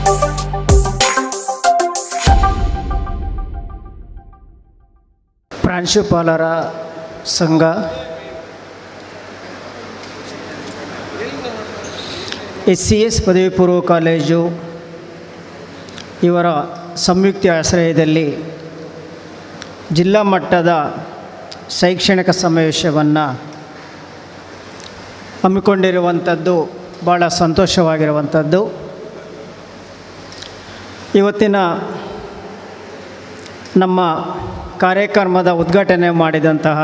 ಪ್ರಾಂಶುಪಾಲರ ಸಂಘ S C S ಪದವಿ ಪೂರ್ವ ಕಾಲೇಜು ಇವರ ಸಂಯುಕ್ತ ಆಶ್ರಯದಲ್ಲಿ ಜಿಲ್ಲಾ ಮಟ್ಟದ ಶೈಕ್ಷಣಿಕ ಸಮಾವೇಶವನ್ನು ಹಮ್ಮಿಕೊಂಡಿರುವಂಥದ್ದು ಭಾಳ ಸಂತೋಷವಾಗಿರುವಂಥದ್ದು ಇವತ್ತಿನ ನಮ್ಮ ಕಾರ್ಯಕ್ರಮದ ಉದ್ಘಾಟನೆ ಮಾಡಿದಂತಹ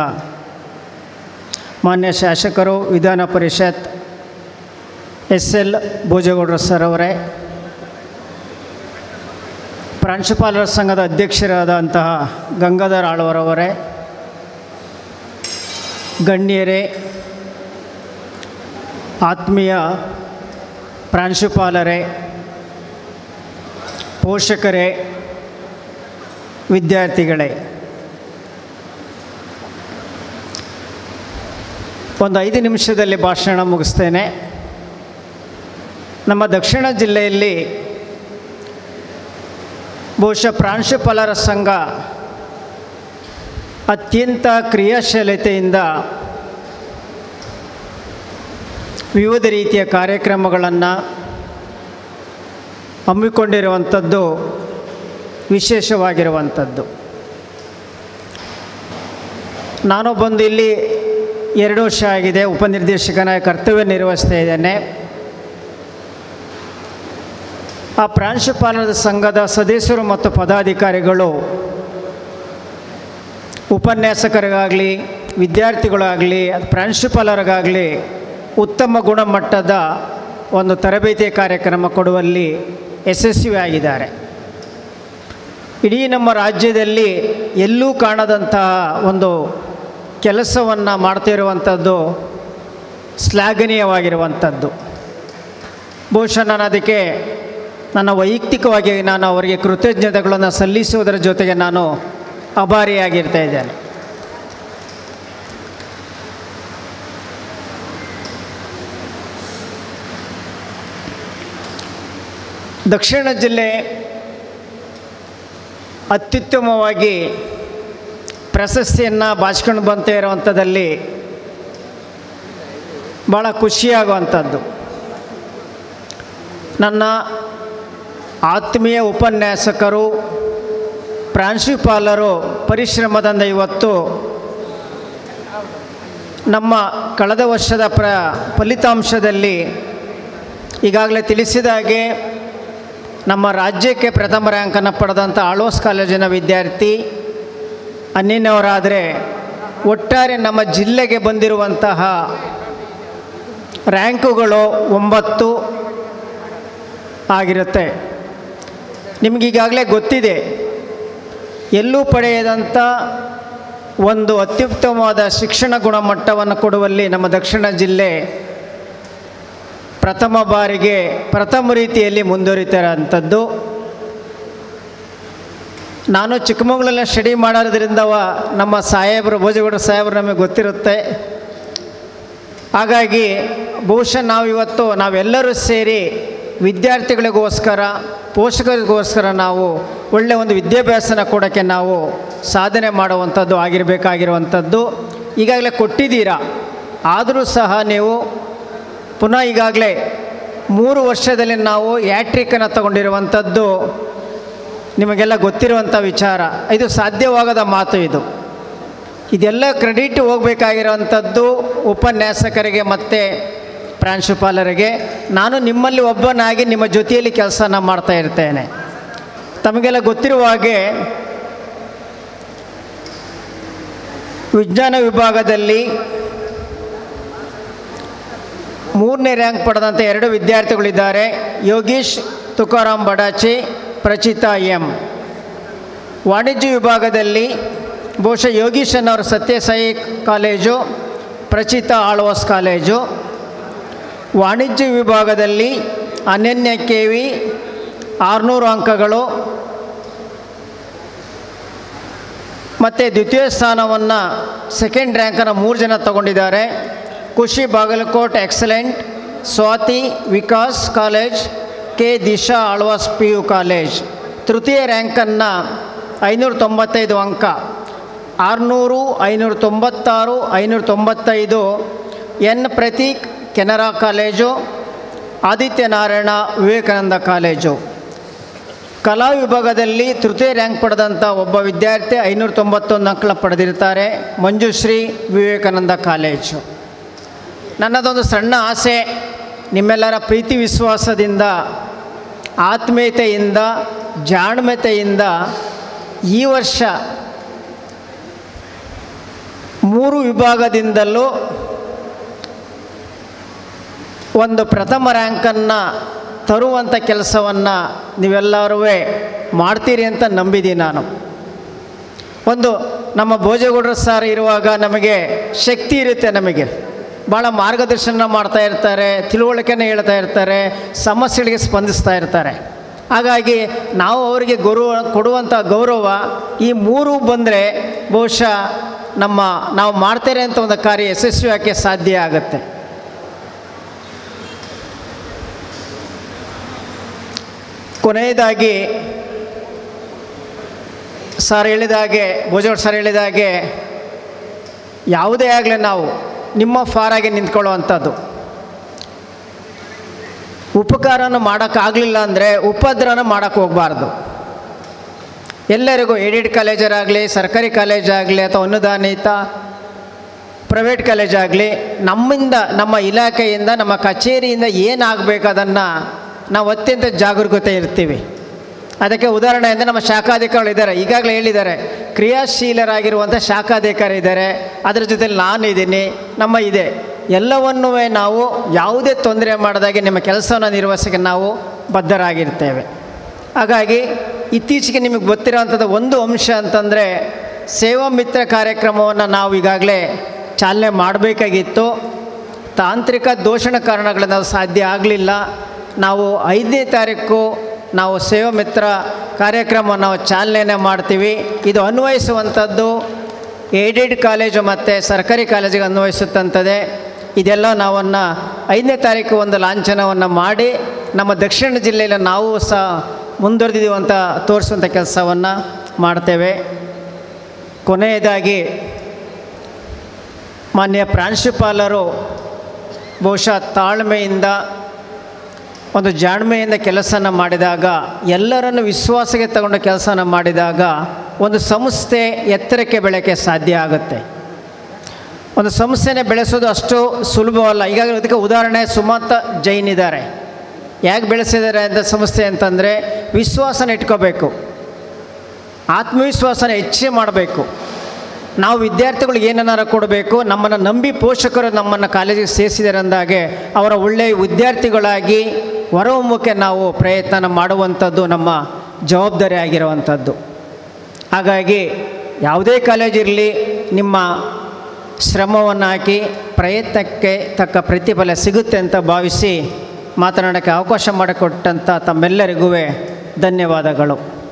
ಮಾನ್ಯ ಶಾಸಕರು ವಿಧಾನ ಪರಿಷತ್ ಎಸ್ ಎಲ್ ಭೋಜೇಗೌಡರ ಸರ್ ಅವರೇ ಪ್ರಾಂಶುಪಾಲರ ಸಂಘದ ಅಧ್ಯಕ್ಷರಾದಂತಹ ಗಂಗಾಧರ್ ಆಳ್ವರವರೇ ಗಣ್ಯರೇ ಆತ್ಮೀಯ ಪ್ರಾಂಶುಪಾಲರೇ ಪೋಷಕರೇ ವಿದ್ಯಾರ್ಥಿಗಳೇ ಒಂದು ಐದು ನಿಮಿಷದಲ್ಲಿ ಭಾಷಣ ಮುಗಿಸ್ತೇನೆ ನಮ್ಮ ದಕ್ಷಿಣ ಜಿಲ್ಲೆಯಲ್ಲಿ ಬಹುಶಃ ಪ್ರಾಂಶುಪಾಲರ ಸಂಘ ಅತ್ಯಂತ ಕ್ರಿಯಾಶೀಲತೆಯಿಂದ ವಿವಿಧ ರೀತಿಯ ಕಾರ್ಯಕ್ರಮಗಳನ್ನು ಹಮ್ಮಿಕೊಂಡಿರುವಂಥದ್ದು ವಿಶೇಷವಾಗಿರುವಂಥದ್ದು ನಾನು ಬಂದು ಇಲ್ಲಿ ಎರಡು ವರ್ಷ ಆಗಿದೆ ಉಪನಿರ್ದೇಶಕನ ಕರ್ತವ್ಯ ನಿರ್ವಹಿಸ್ತಾ ಇದ್ದೇನೆ ಆ ಪ್ರಾಂಶುಪಾಲರ ಸಂಘದ ಸದಸ್ಯರು ಮತ್ತು ಪದಾಧಿಕಾರಿಗಳು ಉಪನ್ಯಾಸಕರಿಗಾಗಲಿ ವಿದ್ಯಾರ್ಥಿಗಳಾಗಲಿ ಅದು ಪ್ರಾಂಶುಪಾಲರಿಗಾಗಲಿ ಉತ್ತಮ ಗುಣಮಟ್ಟದ ಒಂದು ತರಬೇತಿ ಕಾರ್ಯಕ್ರಮ ಕೊಡುವಲ್ಲಿ ಯಶಸ್ವಿಯಾಗಿದ್ದಾರೆ ಇಡೀ ನಮ್ಮ ರಾಜ್ಯದಲ್ಲಿ ಎಲ್ಲೂ ಕಾಣದಂತಹ ಒಂದು ಕೆಲಸವನ್ನು ಮಾಡ್ತಿರುವಂಥದ್ದು ಶ್ಲಾಘನೀಯವಾಗಿರುವಂಥದ್ದು ಬಹುಶಃ ನಾನು ಅದಕ್ಕೆ ನನ್ನ ವೈಯಕ್ತಿಕವಾಗಿ ನಾನು ಅವರಿಗೆ ಕೃತಜ್ಞತೆಗಳನ್ನು ಸಲ್ಲಿಸುವುದರ ಜೊತೆಗೆ ನಾನು ಅಭಾರಿಯಾಗಿರ್ತಾ ಇದ್ದೇನೆ ದಕ್ಷಿಣ ಜಿಲ್ಲೆ ಅತ್ಯುತ್ತಮವಾಗಿ ಪ್ರಶಸ್ತಿಯನ್ನು ಬಾಚ್ಕೊಂಡು ಬಂತ ಇರುವಂಥದ್ದಲ್ಲಿ ಭಾಳ ಖುಷಿಯಾಗುವಂಥದ್ದು ನನ್ನ ಆತ್ಮೀಯ ಉಪನ್ಯಾಸಕರು ಪ್ರಾಂಶುಪಾಲರು ಪರಿಶ್ರಮದಿಂದ ಇವತ್ತು ನಮ್ಮ ಕಳೆದ ವರ್ಷದ ಪ್ರ ಫಲಿತಾಂಶದಲ್ಲಿ ಈಗಾಗಲೇ ತಿಳಿಸಿದ ಹಾಗೆ ನಮ್ಮ ರಾಜ್ಯಕ್ಕೆ ಪ್ರಥಮ ರ್ಯಾಂಕನ್ನು ಪಡೆದಂಥ ಆಳ್ವಾಸ್ ಕಾಲೇಜಿನ ವಿದ್ಯಾರ್ಥಿ ಅನ್ನಿನವರಾದರೆ ಒಟ್ಟಾರೆ ನಮ್ಮ ಜಿಲ್ಲೆಗೆ ಬಂದಿರುವಂತಹ ರ್ಯಾಂಕುಗಳು ಒಂಬತ್ತು ಆಗಿರುತ್ತೆ ನಿಮಗೀಗಾಗಲೇ ಗೊತ್ತಿದೆ ಎಲ್ಲೂ ಪಡೆಯದಂಥ ಒಂದು ಅತ್ಯುತ್ತಮವಾದ ಶಿಕ್ಷಣ ಗುಣಮಟ್ಟವನ್ನು ಕೊಡುವಲ್ಲಿ ನಮ್ಮ ದಕ್ಷಿಣ ಜಿಲ್ಲೆ ಪ್ರಥಮ ಬಾರಿಗೆ ಪ್ರಥಮ ರೀತಿಯಲ್ಲಿ ಮುಂದುವರಿತಿರೋಂಥದ್ದು ನಾನು ಚಿಕ್ಕಮಗಳೂರಲ್ಲಿ ಸ್ಟಡಿ ಮಾಡೋದ್ರಿಂದ ನಮ್ಮ ಸಾಹೇಬರು ಭೋಜಗೌಡ ಸಾಹೇಬರು ನಮಗೆ ಗೊತ್ತಿರುತ್ತೆ ಹಾಗಾಗಿ ಬಹುಶಃ ನಾವಿವತ್ತು ನಾವೆಲ್ಲರೂ ಸೇರಿ ವಿದ್ಯಾರ್ಥಿಗಳಿಗೋಸ್ಕರ ಪೋಷಕರಿಗೋಸ್ಕರ ನಾವು ಒಳ್ಳೆಯ ಒಂದು ವಿದ್ಯಾಭ್ಯಾಸನ ಕೊಡೋಕ್ಕೆ ನಾವು ಸಾಧನೆ ಮಾಡುವಂಥದ್ದು ಆಗಿರಬೇಕಾಗಿರುವಂಥದ್ದು ಈಗಾಗಲೇ ಕೊಟ್ಟಿದ್ದೀರಾ ಆದರೂ ಸಹ ನೀವು ಪುನಃ ಈಗಾಗಲೇ ಮೂರು ವರ್ಷದಲ್ಲಿ ನಾವು ಯಾಟ್ರಿಕನ್ನು ತಗೊಂಡಿರುವಂಥದ್ದು ನಿಮಗೆಲ್ಲ ಗೊತ್ತಿರುವಂಥ ವಿಚಾರ ಇದು ಸಾಧ್ಯವಾಗದ ಮಾತು ಇದು ಇದೆಲ್ಲ ಕ್ರೆಡಿಟ್ ಹೋಗಬೇಕಾಗಿರೋವಂಥದ್ದು ಉಪನ್ಯಾಸಕರಿಗೆ ಮತ್ತು ಪ್ರಾಂಶುಪಾಲರಿಗೆ ನಾನು ನಿಮ್ಮಲ್ಲಿ ಒಬ್ಬನಾಗಿ ನಿಮ್ಮ ಜೊತೆಯಲ್ಲಿ ಕೆಲಸನ ಮಾಡ್ತಾ ಇರ್ತೇನೆ ತಮಗೆಲ್ಲ ಗೊತ್ತಿರುವ ಹಾಗೆ ವಿಜ್ಞಾನ ವಿಭಾಗದಲ್ಲಿ ಮೂರನೇ ರ್ಯಾಂಕ್ ಪಡೆದಂಥ ಎರಡು ವಿದ್ಯಾರ್ಥಿಗಳಿದ್ದಾರೆ ಯೋಗೀಶ್ ತುಕಾರಾಮ್ ಬಡಾಚಿ ಪ್ರಚಿತಾ ಎಂ ವಾಣಿಜ್ಯ ವಿಭಾಗದಲ್ಲಿ ಬಹುಶಃ ಯೋಗೀಶ್ ಅನ್ನೋರು ಸತ್ಯಸಾಯಿ ಕಾಲೇಜು ಪ್ರಚಿತಾ ಆಳ್ವಾಸ್ ಕಾಲೇಜು ವಾಣಿಜ್ಯ ವಿಭಾಗದಲ್ಲಿ ಅನನ್ಯ ಕೆ ವಿ ಆರುನೂರು ಅಂಕಗಳು ಮತ್ತು ದ್ವಿತೀಯ ಸ್ಥಾನವನ್ನು ಸೆಕೆಂಡ್ ರ್ಯಾಂಕನ್ನು ಮೂರು ಜನ ತಗೊಂಡಿದ್ದಾರೆ Khushi Bagalkot excellent Swathi Vikas college K Disha Alvas P U college ತೃತೀಯ ರ್ಯಾಂಕನ್ನು ಐನೂರ ತೊಂಬತ್ತೈದು ಅಂಕ ಆರುನೂರು ಐನೂರ ತೊಂಬತ್ತಾರು ಐನೂರ ತೊಂಬತ್ತೈದು N Prateek Canara college Adityanarayana Vivekananda college ಕಲಾ ವಿಭಾಗದಲ್ಲಿ ತೃತೀಯ ರ್ಯಾಂಕ್ ಪಡೆದಂಥ ಒಬ್ಬ ವಿದ್ಯಾರ್ಥಿ ಐನೂರ ತೊಂಬತ್ತೊಂದು ಅಂಕಲ ಪಡೆದಿರ್ತಾರೆ ಮಂಜುಶ್ರೀ ವಿವೇಕಾನಂದ ಕಾಲೇಜು ನನ್ನದೊಂದು ಸಣ್ಣ ಆಸೆ ನಿಮ್ಮೆಲ್ಲರ ಪ್ರೀತಿ ವಿಶ್ವಾಸದಿಂದ ಆತ್ಮೀಯತೆಯಿಂದ ಜಾಣ್ಮತೆಯಿಂದ ಈ ವರ್ಷ ಮೂರು ವಿಭಾಗದಿಂದಲೂ ಒಂದು ಪ್ರಥಮ ರ್ಯಾಂಕನ್ನು ತರುವಂಥ ಕೆಲಸವನ್ನು ನೀವೆಲ್ಲರೂ ಮಾಡ್ತೀರಿ ಅಂತ ನಂಬಿದ್ದೀನಿ ನಾನು ಒಂದು ನಮ್ಮ ಭೋಜೇಗೌಡರು ಸರ್ ಇರುವಾಗ ನಮಗೆ ಶಕ್ತಿ ಇರುತ್ತೆ ನಮಗೆ ಭಾಳ ಮಾರ್ಗದರ್ಶನ ಮಾಡ್ತಾ ಇರ್ತಾರೆ ತಿಳುವಳಿಕೆನ ಹೇಳ್ತಾ ಇರ್ತಾರೆ ಸಮಸ್ಯೆಗಳಿಗೆ ಸ್ಪಂದಿಸ್ತಾ ಇರ್ತಾರೆ ಹಾಗಾಗಿ ನಾವು ಅವರಿಗೆ ಗೌರವ ಕೊಡುವಂಥ ಗೌರವ ಈ ಮೂರು ಬಂದರೆ ಬಹುಶಃ ನಮ್ಮ ನಾವು ಮಾಡ್ತಾರೆ ಅಂತ ಒಂದು ಕಾರ್ಯ ಯಶಸ್ವಿಯಾಕೆ ಸಾಧ್ಯ ಆಗುತ್ತೆ ಕೊನೆಯದಾಗಿ ಸರ್ ಹೇಳಿದಾಗೆ ಭೋಜೋಡ್ ಸರ್ ಹೇಳಿದಾಗೆ ಯಾವುದೇ ಆಗಲಿ ನಾವು ನಿಮ್ಮ ಫಾರಾಗಿ ನಿಂತ್ಕೊಳ್ಳುವಂಥದ್ದು ಉಪಕಾರನ ಮಾಡೋಕ್ಕಾಗಲಿಲ್ಲ ಅಂದರೆ ಉಪದ್ರವನ ಮಾಡೋಕ್ಕೆ ಹೋಗಬಾರ್ದು ಎಲ್ಲರಿಗೂ ಎಡಿಡ್ ಕಾಲೇಜರಾಗಲಿ ಸರ್ಕಾರಿ ಕಾಲೇಜಾಗಲಿ ಅಥವಾ ಅನುದಾನಿತ ಪ್ರೈವೇಟ್ ಕಾಲೇಜಾಗಲಿ ನಮ್ಮಿಂದ ನಮ್ಮ ಇಲಾಖೆಯಿಂದ ನಮ್ಮ ಕಚೇರಿಯಿಂದ ಏನಾಗಬೇಕು ಅದನ್ನು ನಾವು ಅತ್ಯಂತ ಜಾಗರೂಕತೆ ಇರ್ತೀವಿ ಅದಕ್ಕೆ ಉದಾಹರಣೆ ಅಂದರೆ ನಮ್ಮ ಶಾಖಾಧಿಕಾರಿಗಳು ಇದ್ದಾರೆ ಈಗಾಗಲೇ ಹೇಳಿದ್ದಾರೆ ಕ್ರಿಯಾಶೀಲರಾಗಿರುವಂಥ ಶಾಖಾಧಿಕಾರಿ ಇದ್ದಾರೆ ಅದರ ಜೊತೆಲಿ ನಾನು ಇದ್ದೀನಿ ನಮ್ಮ ಇದೆ ಎಲ್ಲವನ್ನೂ ನಾವು ಯಾವುದೇ ತೊಂದರೆ ಮಾಡದಾಗೆ ನಿಮ್ಮ ಕೆಲಸವನ್ನು ನಿರ್ವಹಿಸೋಕ್ಕೆ ನಾವು ಬದ್ಧರಾಗಿರ್ತೇವೆ ಹಾಗಾಗಿ ಇತ್ತೀಚೆಗೆ ನಿಮಗೆ ಗೊತ್ತಿರೋವಂಥದ್ದು ಒಂದು ಅಂಶ ಅಂತಂದರೆ ಸೇವಾ ಮಿತ್ರ ಕಾರ್ಯಕ್ರಮವನ್ನು ನಾವು ಈಗಾಗಲೇ ಚಾಲನೆ ಮಾಡಬೇಕಾಗಿತ್ತು ತಾಂತ್ರಿಕ ದೋಷಣ ಕಾರಣಗಳಿಂದ ಅದು ಸಾಧ್ಯ ಆಗಲಿಲ್ಲ ನಾವು ಐದನೇ ತಾರೀಕು ನಾವು ಸೇವಾ ಮಿತ್ರ ಕಾರ್ಯಕ್ರಮ ನಾವು ಚಾಲನೆ ಮಾಡ್ತೀವಿ ಇದು ಅನ್ವಯಿಸುವಂಥದ್ದು ಏಡೆಡ್ ಕಾಲೇಜು ಮತ್ತು ಸರ್ಕಾರಿ ಕಾಲೇಜಿಗೆ ಅನ್ವಯಿಸುತ್ತಂಥದ್ದೇ ಇದೆಲ್ಲ ನಾವನ್ನು ಐದನೇ ತಾರೀಕು ಒಂದು ಲಾಂಛನವನ್ನು ಮಾಡಿ ನಮ್ಮ ದಕ್ಷಿಣ ಜಿಲ್ಲೆಯಲ್ಲಿ ನಾವು ಸಹ ಮುಂದುವರೆದಿದ್ದೀವಿ ಅಂತ ತೋರಿಸುವಂಥ ಕೆಲಸವನ್ನು ಮಾಡ್ತೇವೆ ಕೊನೆಯದಾಗಿ ಮಾನ್ಯ ಪ್ರಾಂಶುಪಾಲರು ಬಹುಶಃ ತಾಳ್ಮೆಯಿಂದ ಒಂದು ಜಾಣ್ಮೆಯಿಂದ ಕೆಲಸನ ಮಾಡಿದಾಗ ಎಲ್ಲರನ್ನು ವಿಶ್ವಾಸಕ್ಕೆ ತಗೊಂಡು ಕೆಲಸನ ಮಾಡಿದಾಗ ಒಂದು ಸಂಸ್ಥೆ ಎತ್ತರಕ್ಕೆ ಬೆಳೆಯೋಕ್ಕೆ ಸಾಧ್ಯ ಆಗುತ್ತೆ ಒಂದು ಸಂಸ್ಥೆನೇ ಬೆಳೆಸೋದು ಅಷ್ಟು ಸುಲಭವಲ್ಲ ಈಗಾಗಲೇ ಅದಕ್ಕೆ ಉದಾಹರಣೆ ಸುಮಂತ ಜೈನ್ ಇದ್ದಾರೆ ಯಾಕೆ ಬೆಳೆಸಿದ್ದಾರೆ ಅಂತ ಸಂಸ್ಥೆ ಅಂತಂದರೆ ವಿಶ್ವಾಸನ ಇಟ್ಕೋಬೇಕು ಆತ್ಮವಿಶ್ವಾಸನ ಹೆಚ್ಚು ಮಾಡಬೇಕು ನಾವು ವಿದ್ಯಾರ್ಥಿಗಳಿಗೆ ಏನನ್ನಾರು ಕೊಡಬೇಕು ನಮ್ಮನ್ನು ನಂಬಿ ಪೋಷಕರು ನಮ್ಮನ್ನು ಕಾಲೇಜಿಗೆ ಸೇರಿಸಿದ್ದಾರೆ ಅಂದಾಗೆ ಅವರ ಒಳ್ಳೆಯ ವಿದ್ಯಾರ್ಥಿಗಳಾಗಿ ಹೊರಹೊಮ್ಮಕ್ಕೆ ನಾವು ಪ್ರಯತ್ನ ಮಾಡುವಂಥದ್ದು ನಮ್ಮ ಜವಾಬ್ದಾರಿ ಆಗಿರುವಂಥದ್ದು ಹಾಗಾಗಿ ಯಾವುದೇ ಕಾಲೇಜ್ ಇರಲಿ ನಿಮ್ಮ ಶ್ರಮವನ್ನು ಹಾಕಿ ಪ್ರಯತ್ನಕ್ಕೆ ತಕ್ಕ ಪ್ರತಿಫಲ ಸಿಗುತ್ತೆ ಅಂತ ಭಾವಿಸಿ ಮಾತನಾಡೋಕ್ಕೆ ಅವಕಾಶ ಮಾಡಿಕೊಟ್ಟಂಥ ತಮ್ಮೆಲ್ಲರಿಗೂ ಧನ್ಯವಾದಗಳು